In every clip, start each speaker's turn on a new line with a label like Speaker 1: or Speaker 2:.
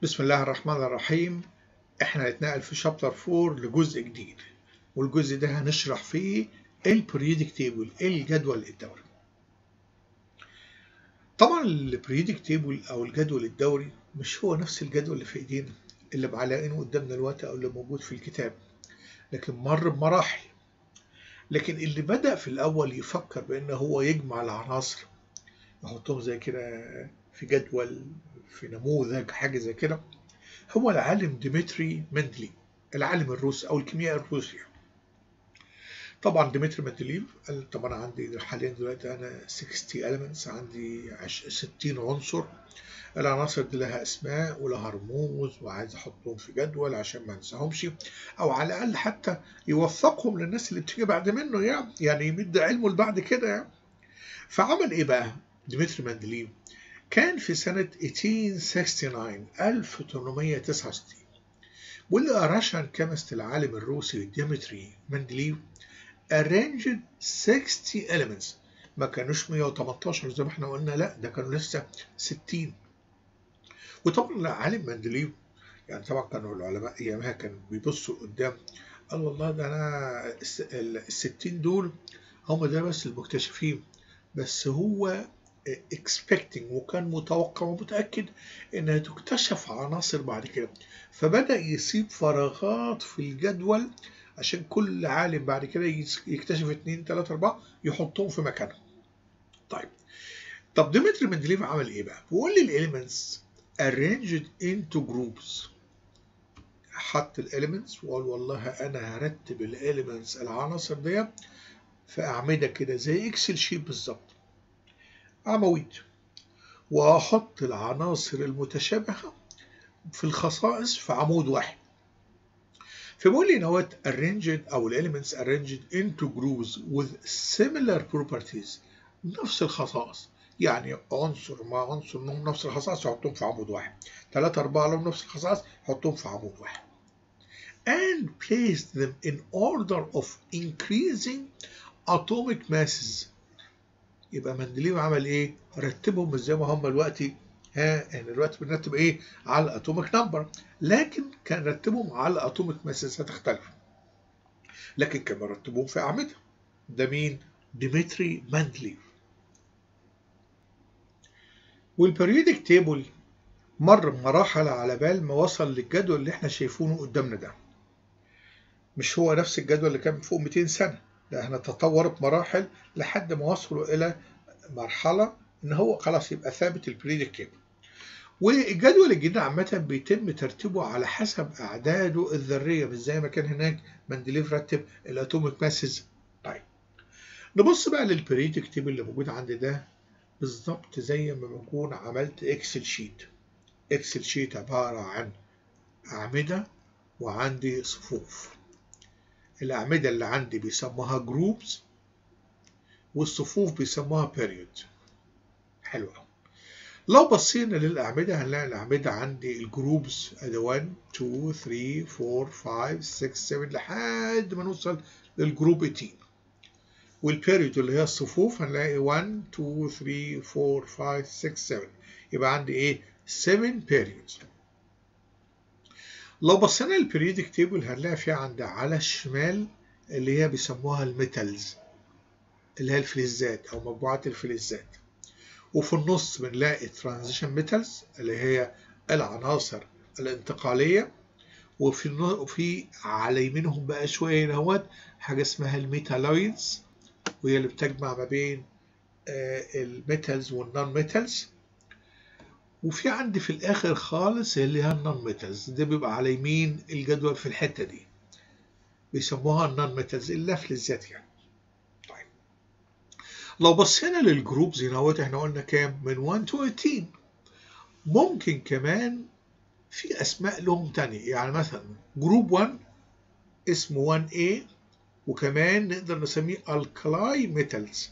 Speaker 1: بسم الله الرحمن الرحيم احنا هنتنقل في شابتر 4 لجزء جديد والجزء ده هنشرح فيه البريدك تيبل الجدول الدوري طبعا البريدك تيبل او الجدول الدوري مش هو نفس الجدول اللي في ايدينا اللي معلقينه قدامنا الوقت او اللي موجود في الكتاب لكن مر بمراحل لكن اللي بدأ في الأول يفكر بأن هو يجمع العناصر يحطهم زي كده في جدول في نموذج حاجة زي كده هو العالم ديمتري مندلي العالم الروسي أو الكيميائي الروسي طبعا ديمتري مندليف قال طب أنا عندي حاليا دلوقتي أنا 60 elements عندي 60 عنصر العناصر دي لها اسماء ولها رموز وعايز احطهم في جدول عشان ما انساهمش او على الاقل حتى يوثقهم للناس اللي بتيجي بعد منه يعني يعني يمد علمه لبعد كده يعني فعمل ايه بقى ديمتري مندليف كان في سنة 1869 1869 واللي راشن كيمست العالم الروسي ديمتري مندليف arranged 60 elements ما كانوش 118 زي ما احنا قلنا لا ده كانوا لسه 60 وطبعا العالم مندليف يعني طبعا كانوا العلماء ايامها كانوا بيبصوا قدام قال والله ده انا ال 60 دول هم ده بس المكتشفين بس هو expecting وكان متوقع ومتأكد انها تكتشف عناصر بعد كده فبدأ يسيب فراغات في الجدول عشان كل عالم بعد كده يكتشف اتنين تلاتة أربعة يحطهم في مكانهم طيب طب ديمتري مندليف عمل ايه بقى؟ بيقول لي الاليمنتس arranged into groups حط الاليمنتس وقال والله انا هرتب الاليمنتس العناصر دي في اعمده كده زي اكسل شيت بالظبط عواميد وهحط العناصر المتشابهه في الخصائص في عمود واحد فبقول لي نوت arranged او الاليمنتس arranged into groups with similar properties نفس الخصائص يعني عنصر مع عنصر لهم نفس الخصائص يحطهم في عمود واحد ثلاثة أربعة لهم نفس الخصائص يحطهم في عمود واحد and place them in order of increasing atomic masses يبقى مندليف عمل ايه؟ رتبهم مش زي ما هم دلوقتي ها يعني دلوقتي بنرتب ايه؟ على الاتوميك نمبر لكن كان رتبهم على الاتوميك ماسز هتختلف لكن كان مرتبهم في اعمده ده مين؟ ديمتري مندليف والبريودك تيبل مر بمراحل على بال ما وصل للجدول اللي احنا شايفينه قدامنا ده مش هو نفس الجدول اللي كان فوق 200 سنة لا احنا تطورت مراحل لحد ما وصلوا الى مرحلة ان هو خلاص يبقى ثابت البريدك تيبل والجدول الجديد عامة بيتم ترتيبه على حسب أعداده الذرية مش زي ما كان هناك مندليف رتب الأتوميك ماسز طيب نبص بقى للبريدك تيبل اللي موجود عندي ده بالظبط زي ما بكون عملت اكسل شيت اكسل شيت عبارة عن أعمدة وعندي صفوف الأعمدة اللي عندي بيسموها جروبز والصفوف بيسموها بيريود حلو قوي لو بصينا للأعمدة هنلاقي الأعمدة عندي الجروبز ادي 1 2 3 4 5 6 7 لحد ما نوصل للجروب 18 والبيريود اللي هي الصفوف هنلاقي 1 2 3 4 5 6 7 يبقى عندي ايه 7 بيريودز لو بصينا للبريودك تيبل هنلاقي فيها عندي على الشمال اللي هي بيسموها الميتالز اللي هي الفلزات او مجموعات الفلزات وفي النص بنلاقي ترانزيشن ميتالز اللي هي العناصر الانتقاليه وفي وفي على يمينهم بقى شويه هنا حاجه اسمها الميتالويدز وهي اللي بتجمع ما بين الميتالز والنون ميتالز وفي عندي في الاخر خالص اللي هي النون ميتالز ده بيبقى على يمين الجدول في الحته دي بيسموها النون ميتالز اللافلزات يعني طيب لو بصينا للجروبز هنا احنا قلنا كام من 1 to 18 ممكن كمان في اسماء لهم تانية يعني مثلا جروب 1 اسمه 1A وكمان نقدر نسميه الكلاي ميتالز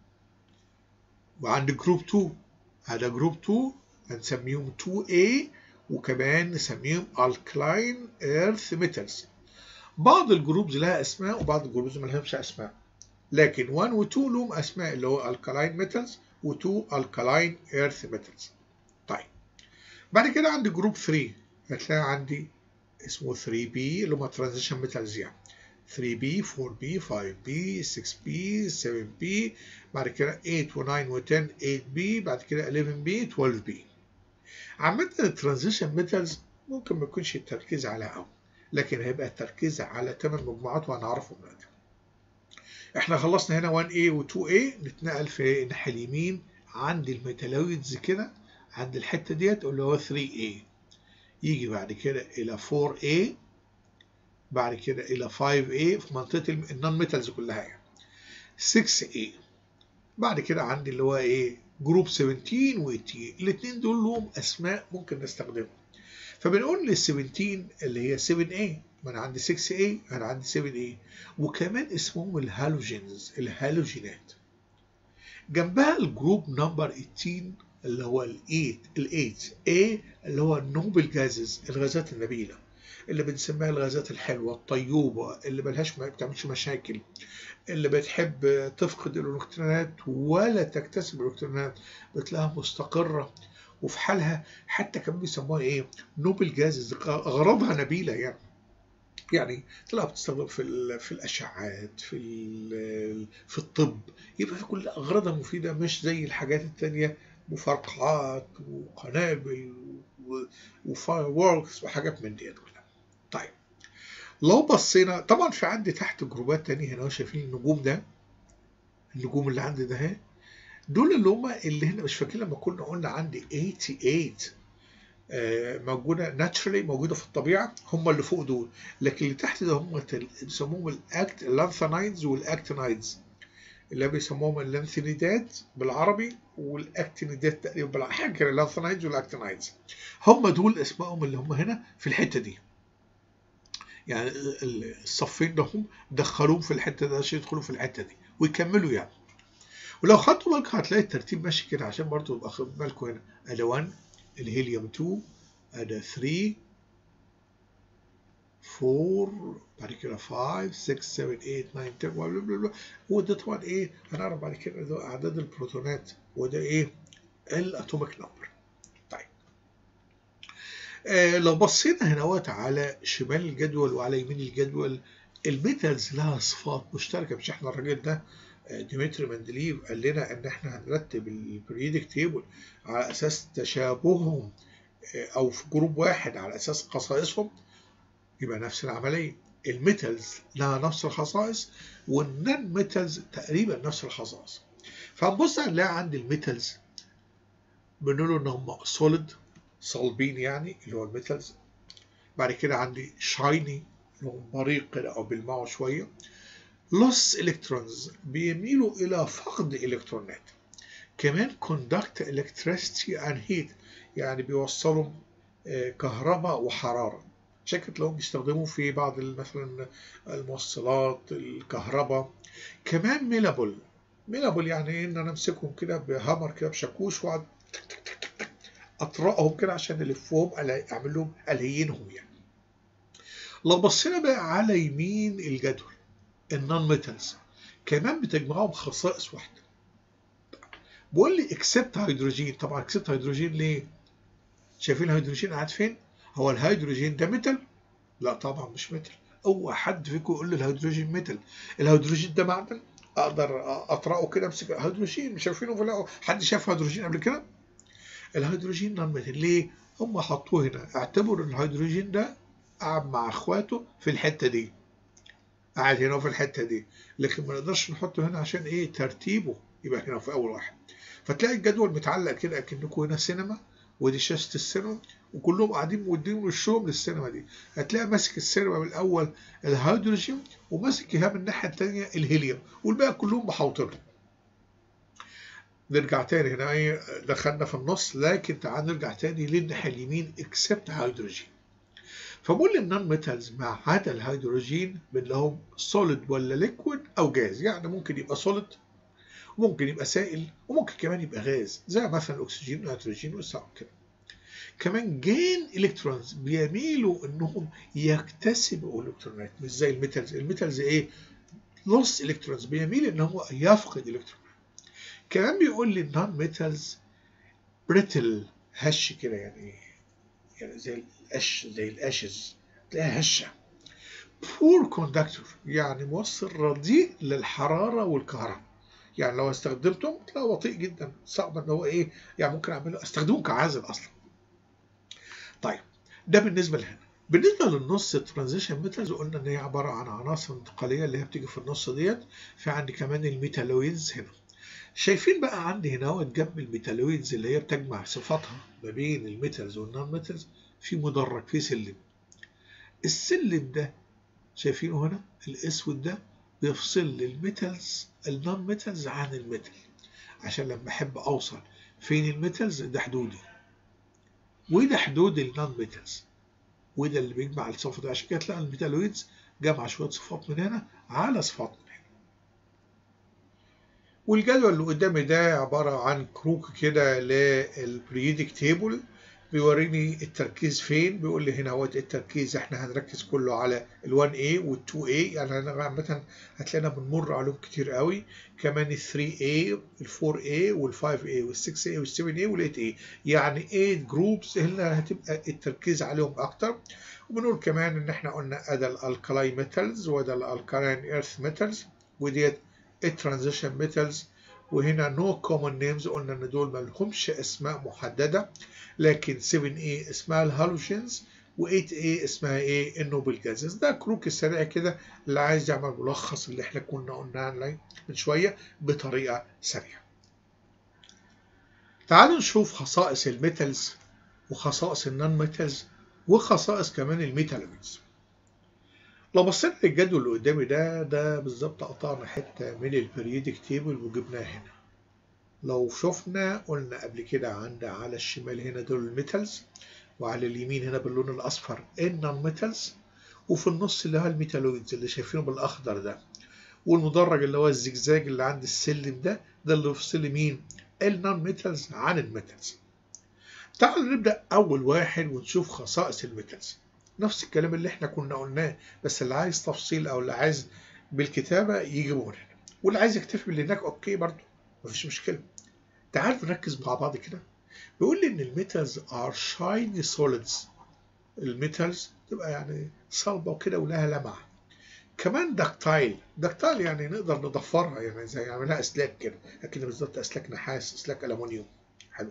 Speaker 1: وعند جروب 2 هذا جروب 2 هنسميهم 2A وكمان نسميهم الكلاين ايرث ميتالز بعض الجروبز لها اسماء وبعض الجروبز ما لهمش اسماء لكن 1 و 2 لهم اسماء اللي هو الكلاين ميتالز و2 الكلاين ايرث ميتالز طيب بعد كده عندي جروب 3 هتلاقي عندي اسمه 3B اللي هم ترانزيشن ميتالز يعني 3B 4B 5B 6B 7B بعد كده 8 و9 و10 8B بعد كده 11B 12B عامة الترانزيشن ميتالز ممكن ما يكونش التركيز على قوي لكن هيبقى التركيز على 8 مجموعات وهنعرفهم دلوقتي احنا خلصنا هنا 1A و 2A نتنقل في الناحية اليمين عند الميتالويدز كده عند الحتة ديت اللي هو 3A يجي بعد كده إلى 4A بعد كده إلى 5A في منطقة النون ميتالز كلها يعني 6A بعد كده عندي اللي هو إيه جروب 17 و 18 الاثنين دول لهم أسماء ممكن نستخدمهم فبنقول لل 17 اللي هي 7A ما أنا عندي 6A أنا عندي 7A وكمان اسمهم الهالوجينز الهالوجينات جنبها الجروب نمبر 18 اللي هو ال 8 ال 8 A اللي هو النوبل جازز الغازات النبيلة اللي بنسميها الغازات الحلوة الطيوبة اللي ملهاش ما بتعملش مشاكل اللي بتحب تفقد الالكترونات ولا تكتسب الالكترونات بتلاقيها مستقرة وفي حالها حتى كمان بيسموها ايه نوبل جازز اغراضها نبيلة يعني يعني تلاقيها بتستخدم في في الاشعاعات في في الطب يبقى في كل اغراضها مفيده مش زي الحاجات التانية مفرقعات وقنابل وفاير ووركس وحاجات من دي كلها. طيب لو بصينا طبعا في عندي تحت جروبات تانية هنا شايفين النجوم ده النجوم اللي عندي ده اهي دول اللي هم اللي هنا مش فاكرين لما كنا قلنا عندي 88 آه موجودة ناتشرالي موجودة في الطبيعة هم اللي فوق دول لكن اللي تحت ده هم بيسموهم الاكت اللانثانايدز والاكتينايدز اللي بيسموهم اللانثينيدات بالعربي والاكتينيدات تقريبا بالعربي حاجه كده اللانثانايدز والاكتينايدز هم دول اسمائهم اللي هم هنا في الحته دي يعني الصفين ده هم دخلوهم في الحته دي عشان يدخلوا في الحته دي ويكملوا يعني ولو خدتوا بالك هتلاقي الترتيب ماشي كده عشان برضه يبقى خد بالكم هنا ادي 1 الهيليوم 2 ادي 3 4 بعد كده 5 6 7 8 9 10 بلا بلا بلا هو ده طبعا ايه هنعرف بعد كده ده اعداد البروتونات وده ايه الاتوميك نمبر طيب آه لو بصينا هنا على شمال الجدول وعلى يمين الجدول الميتالز لها صفات مشتركه مش احنا الراجل ده ديمتري مندليف قال لنا ان احنا هنرتب البريدك تيبل على اساس تشابههم او في جروب واحد على اساس خصائصهم يبقى نفس العملية الميتالز لها نفس الخصائص والنون ميتالز تقريبا نفس الخصائص فهنبص هنلاقي عند الميتالز بنقول ان هم سوليد صلبين يعني اللي هو الميتالز بعد كده عندي شايني اللي هو بريق كده او بيلمعوا شويه لوس الكترونز بيميلوا الى فقد الكترونات كمان كوندكت الكتريستي اند هيت يعني بيوصلوا كهرباء وحراره عشان كده تلاقوهم بيستخدموه في بعض مثلا الموصلات الكهرباء كمان ميلابل ميلابل يعني ايه ان انا امسكهم كده بهامر كده بشاكوش واقعد اطرقهم كده عشان الفهم اعمل لهم الهينهم يعني لو بصينا بقى على يمين الجدول النون ميتالز كمان بتجمعهم خصائص واحده بقول لي اكسبت هيدروجين طبعا اكسبت هيدروجين ليه شايفين الهيدروجين قاعد فين هو الهيدروجين ده ميتال؟ لا طبعا مش ميتال اوعى حد فيكم يقول لي الهيدروجين ميتال الهيدروجين ده معدن اقدر اطرقه كده امسك هيدروجين مش شايفينه في حد شاف هيدروجين قبل كده الهيدروجين نون ميتال ليه هم حطوه هنا اعتبروا الهيدروجين ده قاعد مع اخواته في الحته دي قاعد هنا في الحته دي لكن ما نقدرش نحطه هنا عشان ايه ترتيبه يبقى هنا في اول واحد فتلاقي الجدول متعلق كده اكنكم هنا سينما ودي شاشه السينما وكلهم قاعدين مودين وشهم للسينما دي هتلاقي ماسك السينما من الاول الهيدروجين وماسك اياها من الناحيه الثانيه الهيليوم والباقي كلهم محوطينهم نرجع تاني هنا ايه دخلنا في النص لكن تعال نرجع تاني للناحيه اليمين اكسبت هيدروجين فبقول النون ميتالز ما عدا الهيدروجين بنلاقيهم سوليد ولا ليكويد او جاز يعني ممكن يبقى سوليد وممكن يبقى سائل وممكن كمان يبقى غاز زي مثلا الاكسجين والهيدروجين والسعر كده كمان جين الكترونز بيميلوا انهم يكتسبوا الكترونات مش زي الميتالز الميتالز ايه لوس الكترونز بيميل ان هو يفقد الكترونات كمان بيقول لي النون ميتالز بريتل هش كده يعني يعني زي القش زي الاشز تلاقيها هشه poor conductor يعني موصل رديء للحراره والكهرباء يعني لو استخدمته تلاقيه بطيء جدا صعب ان هو ايه يعني ممكن اعمله استخدمه كعازل اصلا طيب ده بالنسبه لهنا بالنسبه للنص ترانزيشن ميتالز قلنا ان هي عباره عن عناصر انتقاليه اللي هي بتيجي في النص ديت في عندي كمان الميتالويدز هنا شايفين بقى عندي هنا جنب الميتالويدز اللي هي بتجمع صفاتها ما بين الميتالز والنون ميتالز في مدرج في سلم السلم ده شايفينه هنا الاسود ده بيفصل لي الميتالز النون ميتالز عن الميتال عشان لما احب اوصل فين الميتالز ده حدودي وده حدود النون ميتالز وده اللي بيجمع الصفات ده عشان كده تلاقي الميتالويدز جمع شويه صفات من هنا على صفات من هنا والجدول اللي قدامي ده عباره عن كروك كده للبريدك تيبل بيوريني التركيز فين بيقول لي هنا هو التركيز احنا هنركز كله على ال 1A وال 2A يعني انا عامة هتلاقينا بنمر عليهم كتير قوي كمان ال 3A ال 4A وال 5A وال 6A وال 7A وال 8A يعني 8 جروبس اللي هتبقى التركيز عليهم اكتر وبنقول كمان ان احنا قلنا ادى الالكالاي ميتالز وده الالكالاين ايرث ميتالز وديت الترانزيشن ميتالز وهنا نو كومن نيمز قلنا ان دول ما لهمش اسماء محدده لكن 7A اسمها الهالوجينز و8A اسمها ايه النوبل جازز ده كروك السريع كده اللي عايز يعمل ملخص اللي احنا كنا قلناه من شويه بطريقه سريعه تعالوا نشوف خصائص الميتالز وخصائص النون ميتالز وخصائص كمان الميتالويدز لو بصينا للجدول اللي قدامي ده ده بالظبط قطعنا حته من البريودك تيبل وجبناها هنا لو شفنا قلنا قبل كده عند على الشمال هنا دول الميتالز وعلى اليمين هنا باللون الاصفر النون ميتالز وفي النص اللي هو الميتالويدز اللي شايفينه بالاخضر ده والمدرج اللي هو الزجزاج اللي عند السلم ده ده اللي يفصل مين النون ميتالز عن الميتالز تعالوا نبدا اول واحد ونشوف خصائص الميتالز نفس الكلام اللي احنا كنا قلناه بس اللي عايز تفصيل او اللي عايز بالكتابه يجيبه هنا واللي عايز يكتفي باللي هناك اوكي برضه مفيش مشكله تعالوا نركز مع بعض كده بيقول لي ان الميتالز ار شايني سوليدز الميتالز تبقى يعني صلبه وكده ولها لمعه كمان دكتايل دكتايل يعني نقدر نضفرها يعني زي يعملها اسلاك كده لكن بالظبط اسلاك نحاس اسلاك الومنيوم حلو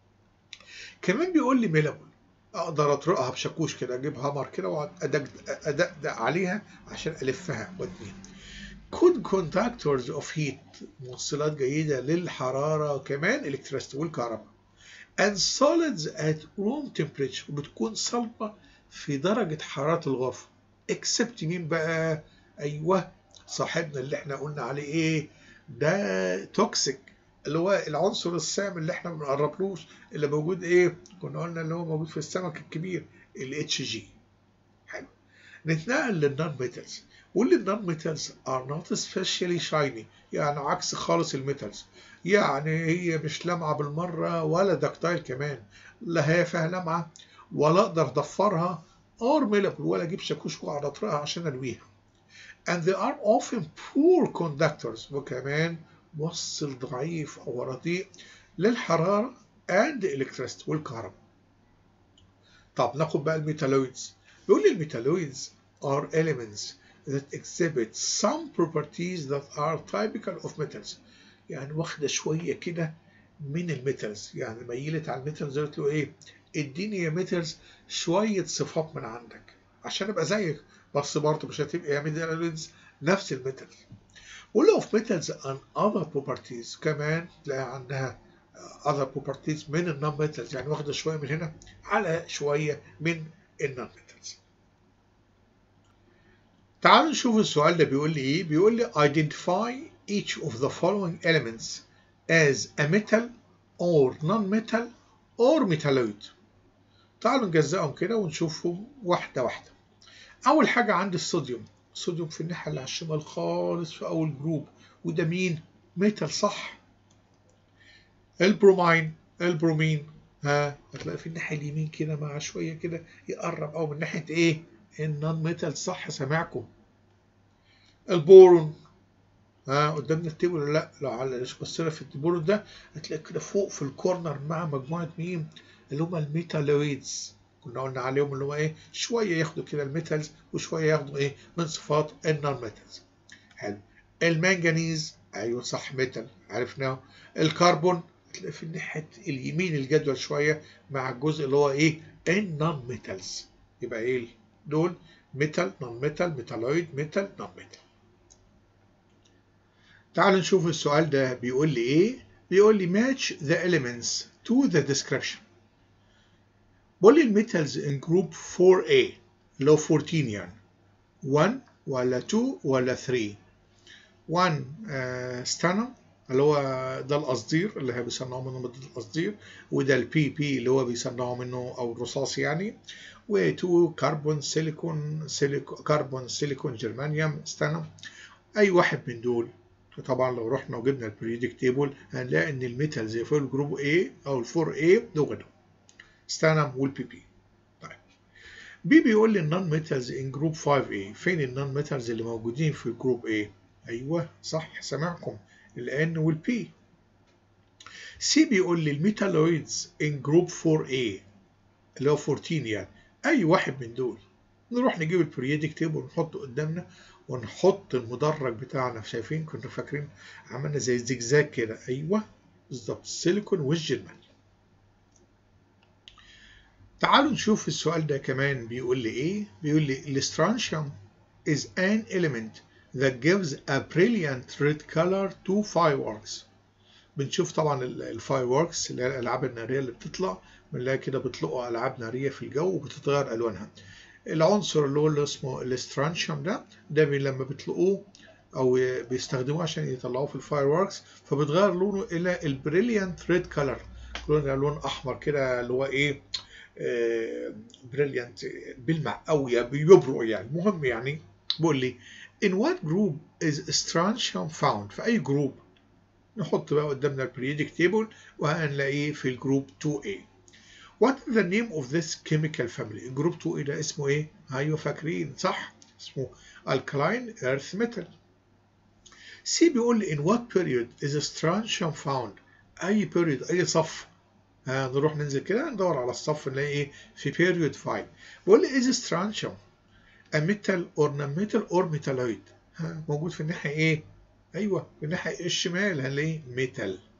Speaker 1: كمان بيقول لي ميلابل اقدر اطرقها بشاكوش كده اجيب هامر كده واقعد ادقدق عليها عشان الفها واديها good conductors of heat موصلات جيدة للحرارة كمان الكتريستي والكهرباء and solids at room temperature وبتكون صلبة في درجة حرارة الغرفة except مين بقى أيوه صاحبنا اللي احنا قلنا عليه ايه ده توكسيك اللي هو العنصر السام اللي احنا ما بنقربلوش اللي موجود ايه كنا قلنا اللي هو موجود في السمك الكبير ال اتش جي حلو نتنقل للنون ميتالز واللي النون ميتالز ار نوت سبيشالي شايني يعني عكس خالص الميتالز يعني هي مش لامعه بالمره ولا دكتايل كمان لا هي فيها لمعه ولا اقدر اضفرها اور ميلابل ولا اجيب شاكوش واقعد اطرقها عشان ارويها and they are often poor conductors وكمان موصل ضعيف او رديء للحراره and electricity والكهرباء طب ناخد بقى الميتالويدز بيقول لي الميتالويدز are elements that exhibit some properties that are typical of metals يعني واخده شويه كده من الميتالز يعني ميلت على الميتالز قلت له ايه اديني يا ميتالز شويه صفات من عندك عشان ابقى زيك بس برضه مش هتبقى يا ميتالز نفس الميتالز ولو of metals and other properties كمان تلاقي عندها other properties من النون ميتالز يعني واخده شويه من هنا على شويه من النون ميتالز تعالوا نشوف السؤال ده بيقول لي ايه بيقول لي identify each of the following elements as a metal or non-metal or metalloid تعالوا نجزأهم كده ونشوفهم واحدة واحدة أول حاجة عندي الصوديوم الصوديوم في الناحية اللي على الشمال خالص في أول جروب وده مين؟ ميتال صح البرومين البرومين ها هتلاقي في الناحية اليمين كده مع شوية كده يقرب أو من ناحية إيه؟ النون ميتال صح سامعكم البورون ها قدامنا التيبل ولا لا لو على بصينا في التيبل ده هتلاقي كده فوق في الكورنر مع مجموعه مين اللي هم الميتالويدز كنا قلنا عليهم اللي هو ايه شويه ياخدوا كده الميتالز وشويه ياخدوا ايه من صفات النون ميتالز حلو المنجنيز ايوه صح ميتال عرفناه الكربون هتلاقي في ناحيه اليمين الجدول شويه مع الجزء اللي هو ايه النون ميتالز يبقى ايه دول ميتال نون ميتال ميتالويد ميتال نون ميتال تعالوا نشوف السؤال ده بيقول لي ايه بيقول لي match the elements to the description بقول لي الميتالز in group 4A اللي هو 14 يعني 1 ولا 2 ولا 3 1 uh, ستانم اللي هو ده القصدير اللي هي بيصنعوا منه مادة القصدير وده البي بي اللي هو بيصنعوا منه او الرصاص يعني و2 كربون سيليكون سيليكو كربون سيليكون جرمانيوم ستانم اي واحد من دول طبعا لو رحنا وجبنا البريدك تيبل هنلاقي ان الميتالز في الجروب A او ال 4A دول ستانم والبي بي طيب بي بيقول لي النون ميتالز ان جروب 5A فين النون ميتالز اللي موجودين في الجروب A ايوه صح سامعكم الان والبي سي بيقول لي الميتالويدز ان جروب 4A اللي هو 14 يعني اي واحد من دول نروح نجيب البريودك تيبل ونحطه قدامنا ونحط المدرج بتاعنا شايفين كنا فاكرين عملنا زي زجزاج كده ايوه بالظبط السيليكون والجرمانيوم تعالوا نشوف السؤال ده كمان بيقول لي ايه بيقول لي الاسترانشيوم is an element that gives a brilliant red color to fireworks بنشوف طبعا الفايروركس اللي هي الالعاب الناريه اللي بتطلع بنلاقي كده بيطلقوا العاب ناريه في الجو وبتتغير الوانها العنصر اللي هو اللي اسمه الاسترانشيوم ده ده لما بيطلقوه او بيستخدموه عشان يطلعوه في الفايروركس فبتغير لونه الى البريليانت ريد كلر لون لون احمر كده اللي هو ايه آه بريليانت بيلمع قوي بيبرق يعني المهم يعني بيقول لي in what group is strontium found في اي جروب نحط بقى قدامنا البريودك تيبل وهنلاقيه في الجروب 2A What is the name of this chemical family؟ الجروب 2A ده اسمه ايه؟ ايوه فاكرين صح؟ اسمه alkaline earth metal. C بيقول لي in what period is strontium found؟ أي period أي صف ها نروح ننزل كده ندور على الصف نلاقي ايه؟ في period 5. بيقول لي is strontium a metal or non-metal or metalloid؟ ها موجود في الناحية ايه؟ أيوه في الناحية الشمال هنلاقيه metal.